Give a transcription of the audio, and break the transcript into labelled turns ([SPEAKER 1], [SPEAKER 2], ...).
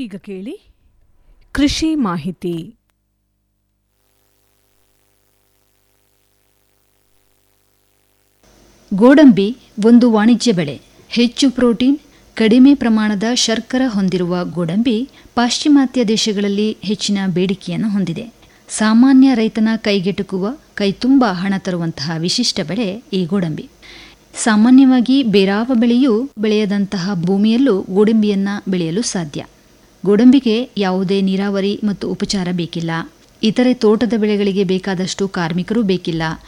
[SPEAKER 1] ಈಗ ಕೇಳಿ ಕೃಷಿ ಮಾಹಿತಿ
[SPEAKER 2] ಗೋಡಂಬಿ ಒಂದು ವಾಣಿಜ್ಯ ಬೆಳೆ ಹೆಚ್ಚು ಪ್ರೋಟೀನ್ ಕಡಿಮೆ ಪ್ರಮಾಣದ ಶರ್ಕರ ಹೊಂದಿರುವ ಗೋಡಂಬಿ ಪಾಶ್ಚಿಮಾತ್ಯ ದೇಶಗಳಲ್ಲಿ ಹೆಚ್ಚಿನ ಬೇಡಿಕೆಯನ್ನು ಹೊಂದಿದೆ ಸಾಮಾನ್ಯ ರೈತನ ಕೈಗೆಟುಕುವ ಕೈತುಂಬ ಹಣ ತರುವಂತಹ ವಿಶಿಷ್ಟ ಬೆಳೆ ಈ ಗೋಡಂಬಿ ಸಾಮಾನ್ಯವಾಗಿ ಬೇರಾವ ಬೆಳೆಯೂ ಬೆಳೆಯದಂತಹ ಭೂಮಿಯಲ್ಲೂ ಗೋಡಂಬಿಯನ್ನ ಬೆಳೆಯಲು ಸಾಧ್ಯ ಗೋಡಂಬಿಗೆ ಯಾವುದೇ ನೀರಾವರಿ ಮತ್ತು ಉಪಚಾರ ಬೇಕಿಲ್ಲ ಇತರೆ ತೋಟದ ಬೆಳೆಗಳಿಗೆ ಬೇಕಾದಷ್ಟು ಕಾರ್ಮಿಕರೂ ಬೇಕಿಲ್ಲ